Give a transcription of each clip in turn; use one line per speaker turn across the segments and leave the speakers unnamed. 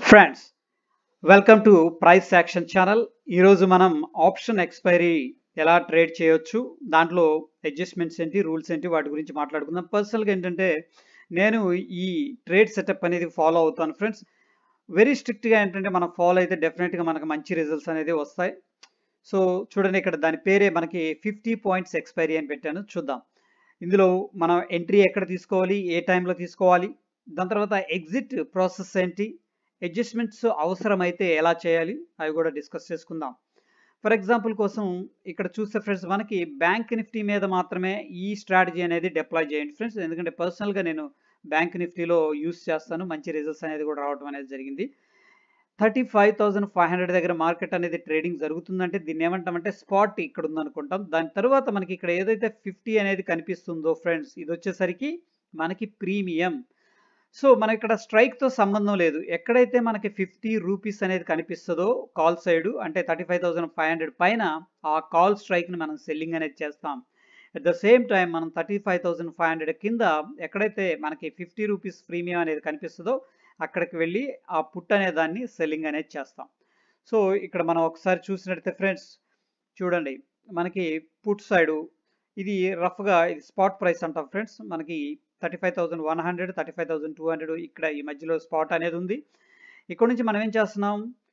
friends welcome to price action channel ఈరోజు మనం option expiry ఎలా ట్రేడ్ చేయొచ్చు దాంట్లో అడ్జస్ట్మెంట్స్ ఏంటి రూల్స్ ఏంటి వాటి గురించి మాట్లాడుకుందాం పర్సనల్గా ఏంటంటే నేను ఈ ట్రేడ్ సెటప్ అనేది ఫాలో అవుతాను ఫ్రెండ్స్ వెరీ స్ట్రిక్ట్గా ఏంటంటే మనం ఫాలో అయితే డెఫినెట్గా మనకు మంచి రిజల్ట్స్ అనేది వస్తాయి సో చూడండి ఇక్కడ దాని పేరే మనకి ఫిఫ్టీ పాయింట్స్ ఎక్స్పైరీ అని పెట్టాను చూద్దాం ఇందులో మనం ఎంట్రీ ఎక్కడ తీసుకోవాలి ఏ టైంలో తీసుకోవాలి దాని తర్వాత ఎగ్జిట్ ప్రాసెస్ ఏంటి అడ్జస్ట్మెంట్స్ అవసరమైతే ఎలా చేయాలి అవి కూడా డిస్కస్ చేసుకుందాం ఫర్ ఎగ్జాంపుల్ కోసం ఇక్కడ చూస్తే ఫ్రెండ్స్ మనకి బ్యాంక్ నిఫ్టీ మీద మాత్రమే ఈ స్ట్రాటజీ అనేది డిప్లాయ్ చేయండి ఫ్రెండ్స్ ఎందుకంటే పర్సనల్గా నేను బ్యాంక్ నిఫ్టీలో యూస్ చేస్తాను మంచి రిజల్ట్స్ అనేది కూడా రావడం అనేది జరిగింది thirty five thousand five hundred దగ్గర మార్కెట్ అనేది ట్రేడింగ్ జరుగుతుందంటే దీన్ని ఏమంటామంటే స్పాట్ ఇక్కడ ఉందనుకుంటాం దాని తర్వాత మనకి ఇక్కడ ఏదైతే ఫిఫ్టీ అనేది కనిపిస్తుందో ఫ్రెండ్స్ ఇది వచ్చేసరికి మనకి ప్రీమియం సో మన ఇక్కడ స్ట్రైక్తో సంబంధం లేదు ఎక్కడైతే మనకి ఫిఫ్టీ రూపీస్ అనేది కనిపిస్తుందో కాల్ సైడ్ అంటే thirty five thousand five hundred పైన ఆ కాల్ స్ట్రైక్ని మనం సెల్లింగ్ అనేది చేస్తాం అట్ ద సేమ్ టైం మనం thirty five thousand five hundred కింద ఎక్కడైతే మనకి ఫిఫ్టీ రూపీస్ ప్రీమియం అనేది కనిపిస్తుందో అక్కడికి వెళ్ళి ఆ పుట్ అనే దాన్ని సెల్లింగ్ అనేది చేస్తాం సో ఇక్కడ మనం ఒకసారి చూసినట్టయితే ఫ్రెండ్స్ చూడండి మనకి పుట్ సైడు ఇది రఫ్గా ఇది స్పాట్ ప్రైస్ అంటాం ఫ్రెండ్స్ మనకి thirty five thousand one hundred thirty five thousand two hundred ఇక్కడ ఈ మధ్యలో స్పాట్ అనేది ఉంది ఇక్కడ నుంచి మనం ఏం చేస్తున్నాం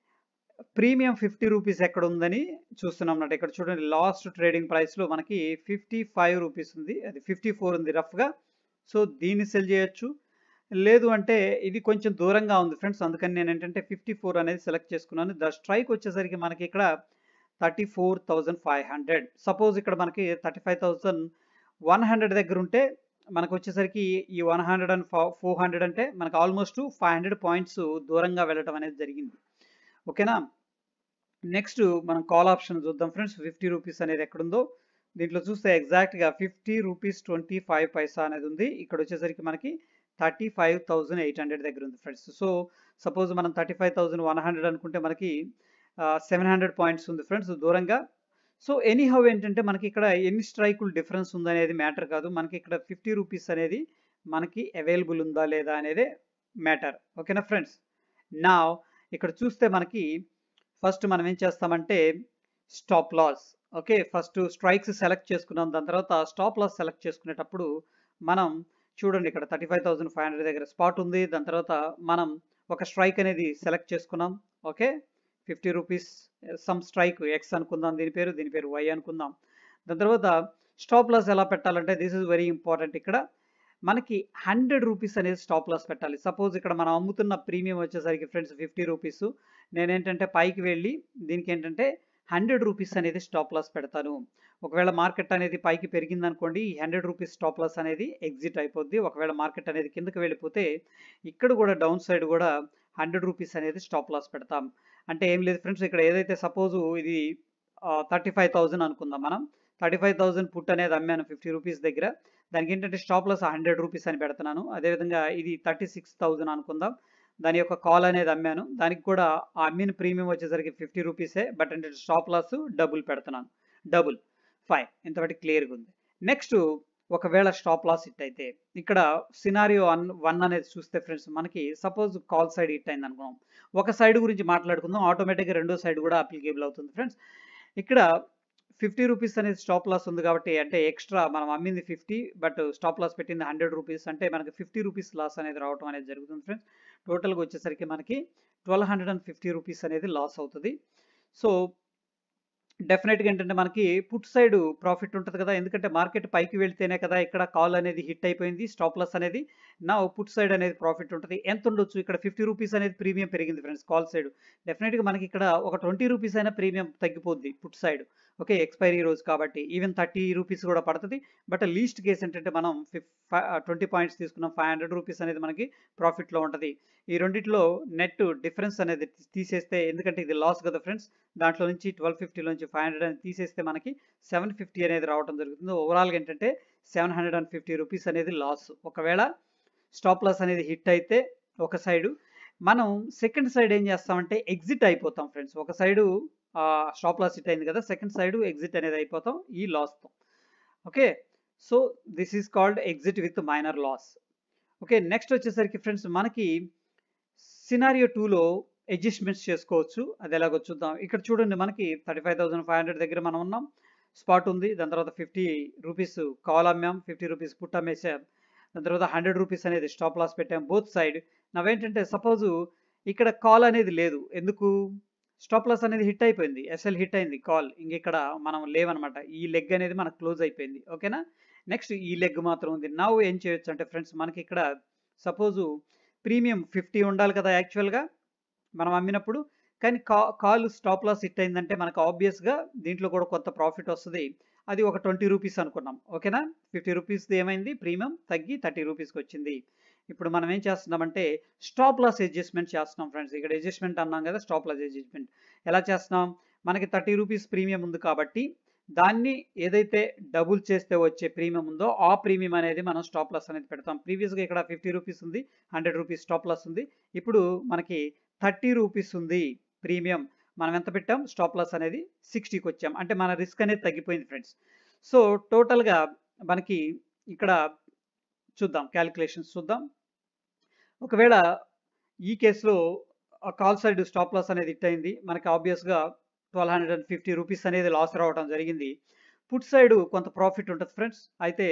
ప్రీమియం ఫిఫ్టీ రూపీస్ ఎక్కడ ఉందని చూస్తున్నాం అన్నట్టు ఇక్కడ చూడండి లాస్ట్ ట్రేడింగ్ ప్రైస్లో మనకి ఫిఫ్టీ ఫైవ్ రూపీస్ ఉంది అది ఫిఫ్టీ ఫోర్ ఉంది రఫ్గా సో దీన్ని సెల్ చేయొచ్చు లేదు అంటే ఇది కొంచెం దూరంగా ఉంది ఫ్రెండ్స్ అందుకని నేను ఏంటంటే ఫిఫ్టీ ఫోర్ అనేది సెలెక్ట్ చేసుకున్నాను ద స్ట్రైక్ వచ్చేసరికి మనకి ఇక్కడ thirty four thousand five hundred suppose ఇక్కడ మనకి thirty five thousand one hundred దగ్గర ఉంటే మనకు వచ్చేసరికి ఈ one hundred and four hundred అంటే మనకు ఆల్మోస్ట్ ఫైవ్ హండ్రెడ్ పాయింట్స్ దూరంగా వెళ్ళడం అనేది జరిగింది ఓకేనా నెక్స్ట్ మనం కాల్ ఆప్షన్ చూద్దాం ఫ్రెండ్స్ ఫిఫ్టీ రూపీస్ అనేది ఎక్కడుందో దీంట్లో చూస్తే ఎగ్జాక్ట్గా fifty rupees twenty five paisa అనేది ఉంది ఇక్కడ వచ్చేసరికి మనకి thirty five thousand eight hundred దగ్గర ఉంది ఫ్రెండ్స్ సో సపోజ్ మనం thirty five thousand one hundred అనుకుంటే మనకి సెవెన్ హండ్రెడ్ పాయింట్స్ ఉంది ఫ్రెండ్స్ దూరంగా సో ఎనీ హౌ ఏంటంటే మనకి ఇక్కడ ఎన్ని స్ట్రైకులు డిఫరెన్స్ ఉందనేది మ్యాటర్ కాదు మనకి ఇక్కడ ఫిఫ్టీ రూపీస్ అనేది మనకి అవైలబుల్ ఉందా లేదా అనేదే మ్యాటర్ ఓకేనా ఫ్రెండ్స్ నా ఇక్కడ చూస్తే మనకి ఫస్ట్ మనం ఏం చేస్తామంటే stop loss okay first strikes select చేసుకున్నాం దాని తర్వాత స్టాప్ లాస్ సెలెక్ట్ చేసుకునేటప్పుడు మనం చూడండి ఇక్కడ thirty five thousand five hundred దగ్గర స్పాట్ ఉంది దాని తర్వాత మనం ఒక స్ట్రైక్ అనేది సెలెక్ట్ చేసుకున్నాం okay fifty rupees some strike X అనుకుందాం దీని పేరు దీని పేరు వై అనుకుందాం దాని తర్వాత స్టాప్ లాస్ ఎలా పెట్టాలంటే దిస్ ఇస్ వెరీ ఇంపార్టెంట్ ఇక్కడ మనకి హండ్రెడ్ రూపీస్ అనేది స్టాప్ లాస్ పెట్టాలి సపోజ్ ఇక్కడ మనం అమ్ముతున్న ప్రీమియం వచ్చేసరికి ఫ్రెండ్స్ ఫిఫ్టీ రూపీస్ నేనేంటంటే పైకి వెళ్ళి దీనికి ఏంటంటే హండ్రెడ్ రూపీస్ అనేది స్టాప్ లాస్ పెడతాను ఒకవేళ మార్కెట్ అనేది పైకి పెరిగింది అనుకోండి ఈ హండ్రెడ్ రూపీస్ స్టాప్ లాస్ అనేది ఎగ్జిట్ అయిపోద్ది ఒకవేళ మార్కెట్ అనేది కిందకి వెళ్ళిపోతే ఇక్కడ కూడా డౌన్ సైడ్ కూడా హండ్రెడ్ రూపీస్ అనేది స్టాప్ లాస్ పెడతాం అంటే ఏం లేదు ఫ్రెండ్స్ ఇక్కడ ఏదైతే సపోజు ఇది థర్టీ ఫైవ్ థౌజండ్ అనుకుందాం మనం థర్టీ ఫైవ్ థౌజండ్ పుట్ అనేది అమ్మాను ఫిఫ్టీ రూపీస్ దగ్గర దానికి ఏంటంటే స్టాప్ లాస్ హండ్రెడ్ రూపీస్ అని పెడుతున్నాను అదేవిధంగా ఇది థర్టీ సిక్స్ థౌజండ్ అనుకుందాం దాని యొక్క కాల్ అనేది అమ్మాను దానికి కూడా ఆ అమ్మిన ప్రీమియం వచ్చేసరికి ఫిఫ్టీ రూపీసే బట్ అంటే స్టాప్ లాస్ డబుల్ పెడుతున్నాను డబుల్ ఫైవ్ ఇంతవరకు క్లియర్గా ఉంది నెక్స్ట్ ఒకవేళ స్టాప్ లాస్ హిట్ అయితే ఇక్కడ సినారియో వన్ వన్ అనేది చూస్తే ఫ్రెండ్స్ మనకి సపోజ్ కాల్ సైడ్ హిట్ అయింది అనుకున్నాం ఒక సైడ్ గురించి మాట్లాడుకుందాం ఆటోమేటిక్గా రెండో సైడ్ కూడా అప్లికేబుల్ అవుతుంది ఫ్రెండ్స్ ఇక్కడ ఫిఫ్టీ రూపీస్ అనేది స్టాప్ లాస్ ఉంది కాబట్టి అంటే ఎక్స్ట్రా మనం అమ్మింది ఫిఫ్టీ బట్ స్టాప్ లాస్ పెట్టింది హండ్రెడ్ రూపీస్ అంటే మనకి ఫిఫ్టీ రూపీస్ లాస్ అనేది రావడం అనేది జరుగుతుంది ఫ్రెండ్స్ టోటల్గా వచ్చేసరికి మనకి twelve hundred and fifty rupees అనేది లాస్ అవుతుంది సో డెఫినెట్గా ఏంటంటే మనకి పుట్ సైడ్ ప్రాఫిట్ ఉంటుంది కదా ఎందుకంటే మార్కెట్ పైకి వెళ్తేనే కదా ఇక్కడ కాల్ అనేది హిట్ అయిపోయింది స్టాప్ లాస్ అనేది నా పుట్ సైడ్ అనేది ప్రాఫిట్ ఉంటుంది ఎంత ఉండొచ్చు ఇక్కడ ఫిఫ్టీ రూపీస్ అనేది ప్రీమియం పెరిగింది ఫ్రెండ్స్ కాల్ సైడ్ డెఫినెట్గా మనకి ఇక్కడ ఒక ట్వంటీ రూపీస్ అయినా ప్రీమియం తగ్గిపోద్ది పుట్ సైడ్ ఓకే ఎక్స్పైరీ రోజు కాబట్టి ఈవెన్ థర్టీ రూపీస్ కూడా పడుతుంది బట్ లీస్ట్ కేస్ ఏంటంటే మనం ట్వంటీ పాయింట్స్ తీసుకున్నాం ఫైవ్ హండ్రెడ్ రూపీస్ అనేది మనకి ప్రాఫిట్లో ఉంటుంది ఈ రెండిట్లో నెట్ డిఫరెన్స్ అనేది తీసేస్తే ఎందుకంటే ఇది లాస్ కదా ఫ్రెండ్స్ దాంట్లో నుంచి ట్వెల్వ్ ఫిఫ్టీలో నుంచి ఫైవ్ హండ్రెడ్ అనేది తీసేస్తే మనకి సెవెన్ ఫిఫ్టీ అనేది రావడం జరుగుతుంది ఓవరాల్గా ఏంటంటే seven hundred and fifty rupees అనేది లాస్ ఒకవేళ స్టాప్ లాస్ అనేది హిట్ అయితే ఒక సైడు మనం సెకండ్ సైడ్ ఏం చేస్తామంటే ఎగ్జిట్ అయిపోతాం ఫ్రెండ్స్ ఒక సైడు స్టాప్ లాస్ హిట్ అయింది కదా సెకండ్ సైడ్ ఎగ్జిట్ అనేది అయిపోతాం ఈ లాస్తో okay so this is called exit with minor loss okay next వచ్చేసరికి ఫ్రెండ్స్ మనకి సినారియో టూలో అడ్జస్ట్మెంట్స్ చేసుకోవచ్చు అది ఎలాగో చూద్దాం ఇక్కడ చూడండి మనకి thirty five thousand five hundred దగ్గర మనం ఉన్నాం స్పాట్ ఉంది దాని తర్వాత ఫిఫ్టీ రూపీస్ కాల్ అమ్మాం ఫిఫ్టీ రూపీస్ పుట్ అమ్మేసాం దాని తర్వాత హండ్రెడ్ రూపీస్ అనేది స్టాప్ లాస్ పెట్టాం బోత్ సైడ్ నవేంటంటే సపోజు ఇక్కడ కాల్ అనేది లేదు ఎందుకు స్టాప్ లాస్ అనేది హిట్ అయిపోయింది ఎస్ఎల్ హిట్ అయింది కాల్ ఇంక ఇక్కడ మనం లేవన్నమాట ఈ లెగ్ అనేది మనకు క్లోజ్ అయిపోయింది ఓకేనా నెక్స్ట్ ఈ లెగ్ మాత్రం ఉంది నవ్వు ఏం చేయొచ్చు అంటే ఫ్రెండ్స్ మనకి ఇక్కడ సపోజు ప్రీమియం ఫిఫ్టీ ఉండాలి కదా యాక్చువల్గా మనం అమ్మినప్పుడు కానీ కా కాల్ స్టాప్ లాస్ హిట్ అయిందంటే మనకు ఆబ్వియస్గా దీంట్లో కూడా కొంత ప్రాఫిట్ వస్తుంది అది ఒక ట్వంటీ రూపీస్ అనుకున్నాం ఓకేనా ఫిఫ్టీ రూపీస్ది ఏమైంది ప్రీమియం తగ్గి థర్టీ రూపీస్కి వచ్చింది ఇప్పుడు మనం ఏం చేస్తున్నామంటే స్టాప్ లాస్ అడ్జస్ట్మెంట్ చేస్తున్నాం ఫ్రెండ్స్ ఇక్కడ అడ్జస్ట్మెంట్ అన్నాం కదా స్టాప్ లాస్ అడ్జస్ట్మెంట్ ఎలా చేస్తున్నాం మనకి థర్టీ రూపీస్ ప్రీమియం ఉంది కాబట్టి దాన్ని ఏదైతే డబుల్ చేస్తే వచ్చే ప్రీమియం ఉందో ఆ ప్రీమియం అనేది మనం స్టాప్ లాస్ అనేది పెడతాం ప్రీవియస్గా ఇక్కడ ఫిఫ్టీ రూపీస్ ఉంది హండ్రెడ్ రూపీస్ స్టాప్ లాస్ ఉంది ఇప్పుడు మనకి థర్టీ రూపీస్ ఉంది ప్రీమియం మనం ఎంత పెట్టాం స్టాప్ లాస్ అనేది సిక్స్టీకి వచ్చాం అంటే మన రిస్క్ అనేది తగ్గిపోయింది ఫ్రెండ్స్ సో టోటల్గా మనకి ఇక్కడ చూద్దాం క్యాలిక్యులేషన్స్ చూద్దాం ఒకవేళ ఈ కేసులో కాల్ సైడ్ స్టాప్ లాస్ అనేది హిట్ అయింది మనకి ఆబ్వియస్గా twelve hundred and fifty rupees అనేది లాస్ రావడం జరిగింది పుట్ సైడ్ కొంత ప్రాఫిట్ ఉంటుంది ఫ్రెండ్స్ అయితే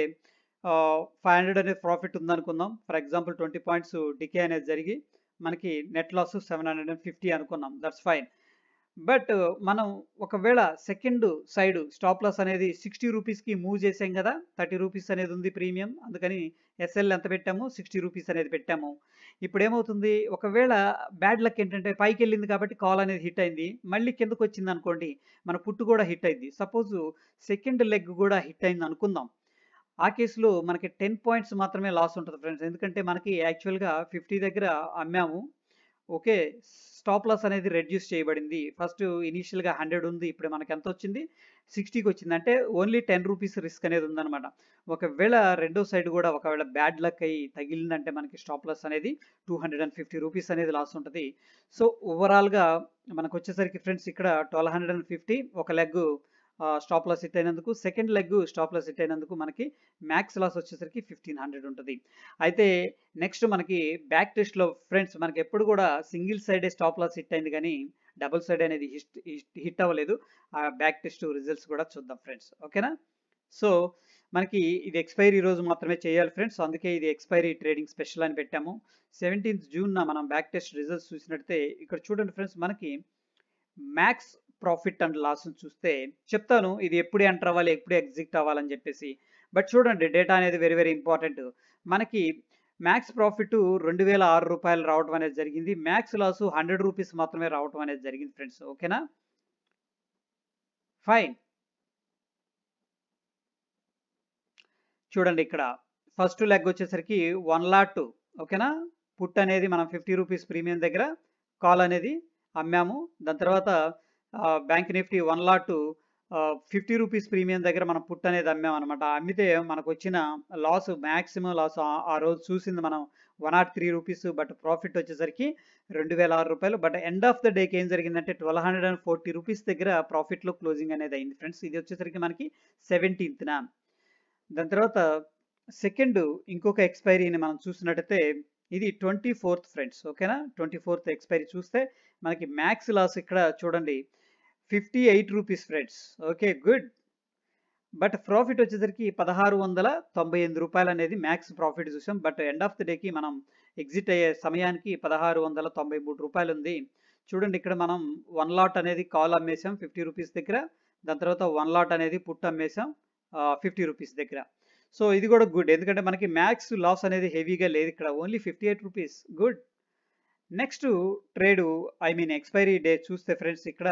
ఫైవ్ హండ్రెడ్ అనేది ప్రాఫిట్ ఉందనుకుందాం for example twenty points decay అనేది జరిగి మనకి net loss seven hundred and fifty అనుకున్నాం దట్స్ ఫైన్ బట్ మనం ఒకవేళ సెకండ్ సైడ్ స్టాప్ లాస్ అనేది సిక్స్టీ రూపీస్కి మూవ్ చేసాం కదా థర్టీ రూపీస్ అనేది ఉంది ప్రీమియం అందుకని ఎస్ఎల్ ఎంత పెట్టాము సిక్స్టీ రూపీస్ అనేది పెట్టాము ఇప్పుడు ఏమవుతుంది ఒకవేళ బ్యాడ్ లక్ ఏంటంటే పైకి వెళ్ళింది కాబట్టి కాల్ అనేది హిట్ అయింది మళ్ళీ కిందకు వచ్చింది అనుకోండి మన పుట్టు కూడా హిట్ అయింది సపోజ్ సెకండ్ లెగ్ కూడా హిట్ అయింది అనుకుందాం ఆ కేసులో మనకి టెన్ పాయింట్స్ మాత్రమే లాస్ ఉంటుంది ఫ్రెండ్స్ ఎందుకంటే మనకి యాక్చువల్గా ఫిఫ్టీ దగ్గర అమ్మాము ఓకే స్టాప్ లాస్ అనేది రెడ్యూస్ చేయబడింది ఫస్ట్ ఇనీషియల్గా హండ్రెడ్ ఉంది ఇప్పుడు మనకి ఎంత వచ్చింది సిక్స్టీకి వచ్చింది అంటే ఓన్లీ టెన్ రూపీస్ రిస్క్ అనేది ఉందన్నమాట ఒకవేళ రెండో సైడ్ కూడా ఒకవేళ బ్యాడ్ లక్ అయ్యి తగిలిందంటే మనకి స్టాప్ లాస్ అనేది two hundred and fifty rupees అనేది లాస్ ఉంటుంది సో ఓవరాల్గా మనకు వచ్చేసరికి ఫ్రెండ్స్ ఇక్కడ ట్వెల్వ్ హండ్రెడ్ అండ్ ఫిఫ్టీ ఒక లెగ్ స్టాప్ లాస్ హిట్ అయినందుకు second leg stop loss hit అయినందుకు మనకి మ్యాక్స్ లాస్ వచ్చేసరికి ఫిఫ్టీన్ హండ్రెడ్ ఉంటుంది అయితే నెక్స్ట్ మనకి బ్యాక్ టెస్ట్లో ఫ్రెండ్స్ మనకి ఎప్పుడు కూడా సింగిల్ సైడే స్టాప్ లాస్ హిట్ అయింది కానీ డబుల్ సైడ్ అనేది హిట్ హిట్ అవ్వలేదు ఆ బ్యాక్ టెస్ట్ రిజల్ట్స్ కూడా చూద్దాం ఫ్రెండ్స్ ఓకేనా సో మనకి ఇది ఎక్స్పైరీ రోజు మాత్రమే చేయాలి ఫ్రెండ్స్ అందుకే ఇది ఎక్స్పైరీ ట్రేడింగ్ స్పెషల్ అని పెట్టాము సెవెంటీన్త్ జూన్న మనం బ్యాక్ టెస్ట్ రిజల్ట్స్ చూసినట్టే ఇక్కడ చూడండి ఫ్రెండ్స్ మనకి మ్యాక్స్ ప్రాఫిట్ అండ్ లాస్ చూస్తే చెప్తాను ఇది ఎప్పుడు ఎంటర్ అవ్వాలి ఎప్పుడు ఎగ్జిట్ అవ్వాలని చెప్పేసి బట్ చూడండి డేటా అనేది వెరీ వెరీ ఇంపార్టెంట్ మనకి మ్యాక్స్ ప్రాఫిట్ రెండు వేల ఆరు రూపాయలు రావడం అనేది జరిగింది మ్యాక్స్ లాస్ హండ్రెడ్ రూపీస్ మాత్రమే రావడం అనేది జరిగింది ఫ్రెండ్స్ ఓకేనా ఫైన్ చూడండి ఇక్కడ ఫస్ట్ లెగ్ వచ్చేసరికి వన్ లాట్ ఓకేనా పుట్ అనేది మనం ఫిఫ్టీ రూపీస్ ప్రీమియం దగ్గర కాల్ అనేది అమ్మాము దాని తర్వాత bank Nifty one lot fifty rupees premium దగ్గర మనం పుట్ అనేది అమ్మాం అనమాట అమ్మితే మనకు వచ్చిన లాస్ మ్యాక్సిమం లాస్ ఆ రోజు చూసింది మనం one not three rupees but profit వచ్చేసరికి రెండు వేల ఆరు రూపాయలు బట్ ఎండ్ ఆఫ్ ద డేకి ఏం జరిగిందంటే twelve hundred and forty rupees దగ్గర ప్రాఫిట్లో క్లోజింగ్ అనేది అయింది ఫ్రెండ్స్ ఇది వచ్చేసరికి మనకి సెవెంటీన్త్న దాని తర్వాత సెకండ్ ఇంకొక ఎక్స్పైరీని మనం చూసినట్టయితే ఇది ట్వంటీ ఫోర్త్ ఫ్రెండ్స్ ఓకేనా ట్వంటీ ఫోర్త్ ఎక్స్పైరీ చూస్తే మనకి మ్యాక్స్ లాస్ ఇక్కడ చూడండి fifty eight rupees friends okay good but profit వచ్చేసరికి పదహారు వందల తొంభై ఎనిమిది రూపాయలు అనేది మ్యాక్స్ ప్రాఫిట్ చూసాం బట్ ఎండ్ ఆఫ్ ద డేకి మనం ఎగ్జిట్ అయ్యే సమయానికి పదహారు వందల తొంభై మూడు రూపాయలు ఉంది చూడండి ఇక్కడ మనం వన్ లాట్ అనేది కాల్ అమ్మేసాం ఫిఫ్టీ రూపీస్ దగ్గర దాని తర్వాత వన్ లాట్ అనేది పుట్ అమ్మేసాం ఫిఫ్టీ రూపీస్ దగ్గర సో ఇది కూడా గుడ్ ఎందుకంటే మనకి మ్యాక్స్ లాస్ అనేది హెవీగా లేదు ఇక్కడ only fifty eight rupees good next trade I mean expiry day చూస్తే ఫ్రెండ్స్ ఇక్కడ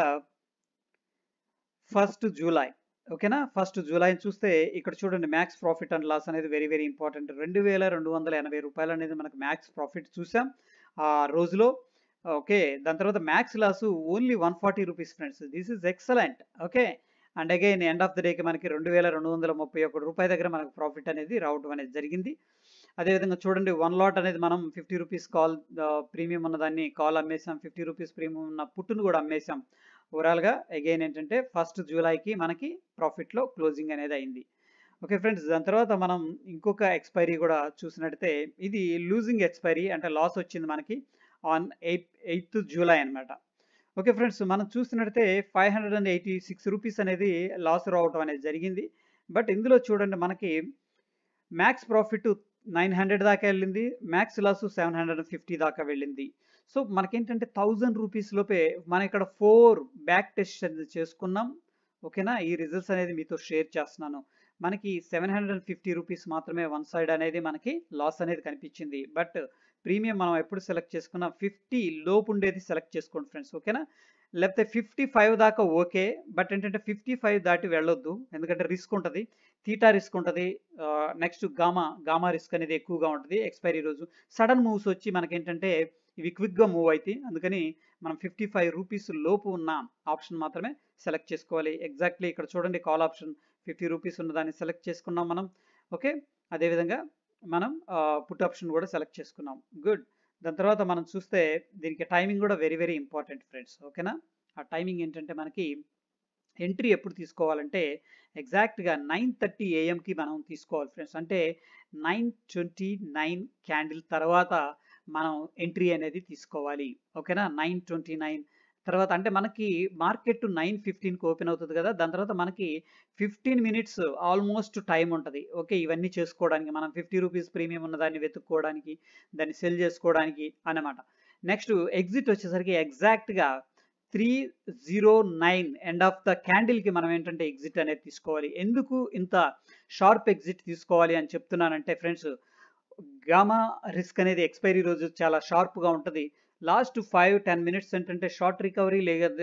ఫస్ట్ జూలై ఓకేనా ఫస్ట్ జూలై చూస్తే ఇక్కడ చూడండి మ్యాక్స్ ప్రాఫిట్ అండ్ లాస్ అనేది వెరీ వెరీ ఇంపార్టెంట్ రెండు వేల రెండు వందల ఎనభై రూపాయలు అనేది మనకు మ్యాక్స్ ప్రాఫిట్ చూసాం ఆ రోజులో ఓకే దాని తర్వాత max loss only one forty rupees friends this is excellent okay and again end of the డేకి మనకి రెండు వేల రెండు వందల ముప్పై ఒకటి రూపాయల దగ్గర మనకు ప్రాఫిట్ అనేది రావడం అనేది జరిగింది అదేవిధంగా చూడండి వన్ లాట్ అనేది మనం ఫిఫ్టీ రూపీస్ కాల్ ప్రీమియం ఉన్నదాన్ని కాల్ అమ్మేసాం ఫిఫ్టీ రూపీస్ ప్రీమియం ఉన్న పుట్టును కూడా అమ్మేసాం ఓవరాల్గా అగైన్ ఏంటంటే ఫస్ట్ జూలైకి మనకి ప్రాఫిట్లో క్లోజింగ్ అనేది అయింది ఓకే ఫ్రెండ్స్ దాని తర్వాత మనం ఇంకొక ఎక్స్పైరీ కూడా చూసినట్టయితే ఇది లూజింగ్ ఎక్స్పైరీ అంటే లాస్ వచ్చింది మనకి ఆన్ ఎయిత్ ఎయిత్ జూలై అనమాట ఓకే ఫ్రెండ్స్ మనం చూసినట్టయితే five hundred and eighty six rupees అనేది లాస్ రావటం అనేది జరిగింది బట్ ఇందులో చూడండి మనకి మ్యాక్స్ ప్రాఫిట్ నైన్ హండ్రెడ్ దాకా వెళ్ళింది max loss seven hundred and fifty దాకా వెళ్ళింది సో మనకేంటంటే థౌజండ్ రూపీస్ లోపే మనం ఇక్కడ ఫోర్ బ్యాక్ టెస్ట్ అనేది చేసుకున్నాం ఓకేనా ఈ రిజల్ట్స్ అనేది మీతో షేర్ చేస్తున్నాను మనకి seven hundred and fifty rupees మాత్రమే వన్ సైడ్ అనేది మనకి లాస్ అనేది కనిపించింది బట్ ప్రీమియం మనం ఎప్పుడు సెలెక్ట్ చేసుకున్నా ఫిఫ్టీ లోపు ఉండేది సెలెక్ట్ చేసుకోండి ఫ్రెండ్స్ ఓకేనా లేకపోతే ఫిఫ్టీ ఫైవ్ దాకా ఓకే బట్ ఏంటంటే ఫిఫ్టీ ఫైవ్ దాటి వెళ్ళొద్దు ఎందుకంటే రిస్క్ ఉంటుంది తీటా రిస్క్ ఉంటుంది నెక్స్ట్ గామా గామా రిస్క్ అనేది ఎక్కువగా ఉంటుంది ఎక్స్పైరీ రోజు సడన్ మూవ్స్ వచ్చి మనకేంటంటే ఇవి క్విక్గా మూవ్ అవుతాయి అందుకని మనం ఫిఫ్టీ ఫైవ్ రూపీస్ లోపు ఉన్న ఆప్షన్ మాత్రమే సెలెక్ట్ చేసుకోవాలి ఎగ్జాక్ట్లీ ఇక్కడ చూడండి కాల్ ఆప్షన్ ఫిఫ్టీ రూపీస్ ఉన్న దాన్ని సెలెక్ట్ చేసుకున్నాం మనం ఓకే అదేవిధంగా మనం పుట్ ఆప్షన్ కూడా సెలెక్ట్ చేసుకున్నాం గుడ్ దాని తర్వాత మనం చూస్తే దీనికి టైమింగ్ కూడా వెరీ వెరీ ఇంపార్టెంట్ ఫ్రెండ్స్ ఓకేనా ఆ టైమింగ్ ఏంటంటే మనకి ఎంట్రీ ఎప్పుడు తీసుకోవాలంటే ఎగ్జాక్ట్గా నైన్ థర్టీ ఏఎంకి మనం తీసుకోవాలి ఫ్రెండ్స్ అంటే నైన్ ట్వంటీ నైన్ క్యాండిల్ తర్వాత మనం ఎంట్రీ అనేది తీసుకోవాలి ఓకేనా నైన్ ట్వంటీ నైన్ తర్వాత అంటే మనకి మార్కెట్ నైన్ ఫిఫ్టీన్కి ఓపెన్ అవుతుంది కదా దాని తర్వాత మనకి ఫిఫ్టీన్ మినిట్స్ ఆల్మోస్ట్ టైం ఉంటుంది ఓకే ఇవన్నీ చేసుకోవడానికి మనం ఫిఫ్టీ రూపీస్ ప్రీమియం ఉన్న దాన్ని వెతుక్కోవడానికి దాన్ని సెల్ చేసుకోవడానికి అన్నమాట నెక్స్ట్ ఎగ్జిట్ వచ్చేసరికి ఎగ్జాక్ట్గా three zero nine end of the క్యాండిల్కి మనం ఏంటంటే ఎగ్జిట్ అనేది తీసుకోవాలి ఎందుకు ఇంత షార్ప్ ఎగ్జిట్ తీసుకోవాలి అని చెప్తున్నానంటే ఫ్రెండ్స్ గామా రిస్క్ అనేది ఎక్స్పైరీ రోజు చాలా షార్ప్గా ఉంటుంది లాస్ట్ ఫైవ్ టెన్ మినిట్స్ ఏంటంటే షార్ట్ రికవరీ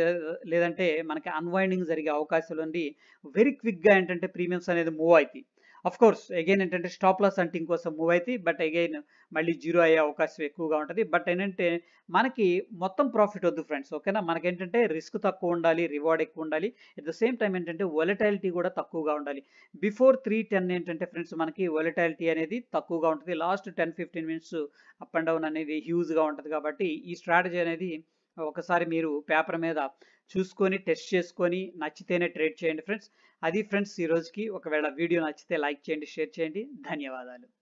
లేదంటే మనకి అన్వైండింగ్ జరిగే అవకాశాలు ఉంది వెరీ క్విక్గా ఏంటంటే ప్రీమియమ్స్ అనేది మూవ్ అవుతాయి అఫ్ కోర్స్ అగైన్ ఏంటంటే స్టాప్ లాస్ అంటింగ్ కోసం మూవ్ అవుతాయి బట్ అగైన్ మళ్ళీ జీరో అయ్యే అవకాశం ఎక్కువగా ఉంటుంది బట్ ఏంటంటే మనకి మొత్తం ప్రాఫిట్ వద్దు ఫ్రెండ్స్ ఓకేనా మనకేంటంటే రిస్క్ తక్కువ ఉండాలి రివార్డ్ ఎక్కువ ఉండాలి అట్ ద సేమ్ టైం ఏంటంటే వొలటాలిటీ కూడా తక్కువగా ఉండాలి బిఫోర్ త్రీ టెన్ ఏంటంటే ఫ్రెండ్స్ మనకి వొలటాలిటీ అనేది తక్కువగా ఉంటుంది last ten fifteen minutes up and down అనేది హ్యూజ్గా ఉంటుంది కాబట్టి ఈ స్ట్రాటజీ అనేది ఒకసారి మీరు పేపర్ మీద చూసుకొని టెస్ట్ చేసుకొని నచ్చితేనే ట్రేడ్ చేయండి ఫ్రెండ్స్ అది ఫ్రెండ్స్ ఈ రోజుకి ఒకవేళ వీడియో నచ్చితే లైక్ చేయండి షేర్ చేయండి ధన్యవాదాలు